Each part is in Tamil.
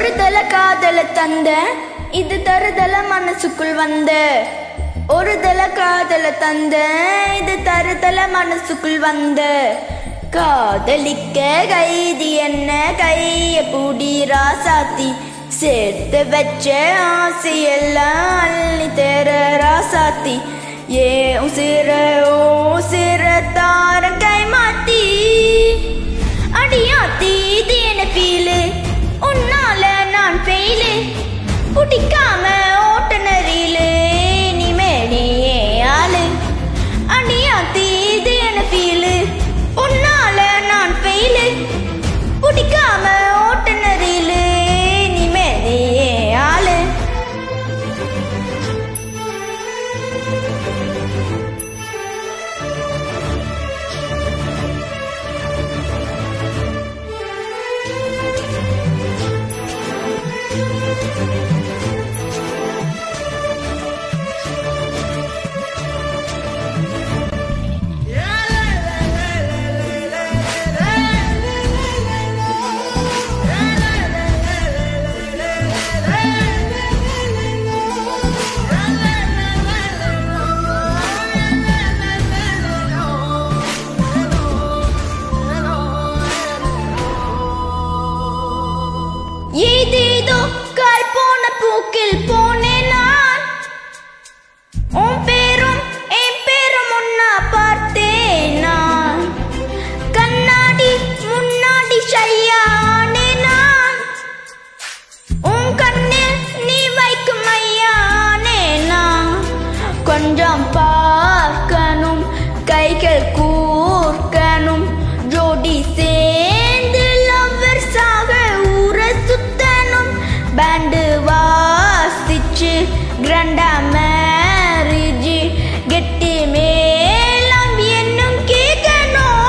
ஒரு தல காதல தந்த இது தருதல மனசுக்குள் வந்த ஒரு தல காதல தந்த இது தருதல மனசுக்குள் வந்த காதலிக்க கைதி என்ன கைய பூடி ராசாத்தி சேர்த்து வச்ச ஆசையெல்லாம் அள்ளி தர ராசாத்தி ஏ உசிர ஓ உசிர தார கை மாத்தி அடியாத்தி இது என்ன ஃபீலு உன்னால நான் ஃபெயிலு பிடிக்காம ஓட்டுநரிலு இனிமே நீயே ஆளு அடியாத்தி இது என்ன ஃபீலு உன்னால நான் ஃபெயிலு பிடிக்காம ஓட்டுநரிலு இனிமே நீயே ஆளு ஏதேதோ கால் போன பூக்கில் போனேன் நான் உன் பேரும் என் பேரும் ஒன்னா பார்த்தேன் நான் கண்ணாடி முன்னாடி ஷையானே நான் உன் கண்ணில் நீ வைக்கும் ஐயானே நான் கொஞ்சம் பார்க்கணும் கைகள் கூர்க்கணும் ஜோடி சேர்ந்து லவ்வர்ஸாக ஊரை சுத்தணும் பேண்டு வாசிச்சு கிரண்டா மேரேஜ் கெட்டி மேலாம் என்னும் கேட்கணும்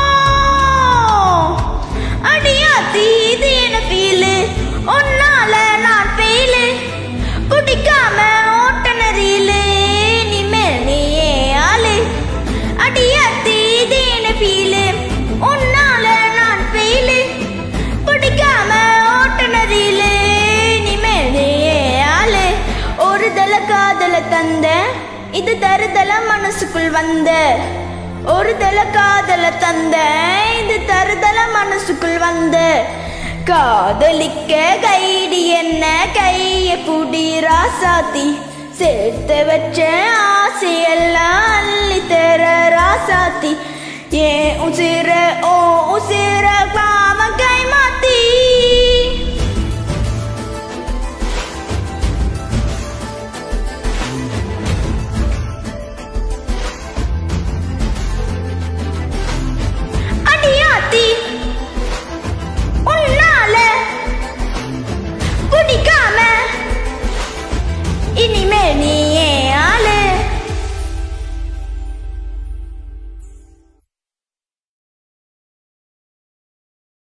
அடியாத்தி இது என்ன ஃபீலு உன்னால நான் ஃபெயிலு குடிக்காம ஓட்டுநரிலு இனிமேல் நீயே ஆளு அடியாத்தி இது என்ன ஃபீலு உன்னால நான் ஃபெயிலு குடிக்காம ஓட்டுநரிலு இனிமேல் நீயே ஆளு ஒரு தல காதல தந்த இது தருதல மனசுக்குள் வந்த ஒரு தல காதல தந்த இது தருதல மனசுக்குள் வந்த காதலிக்க கைடி என்ன கைய புடி ராசாத்தி சேர்த்து வச்ச ஆசையெல்லாம் அள்ளி தர ராசாத்தி ஏன் உசிர ஓ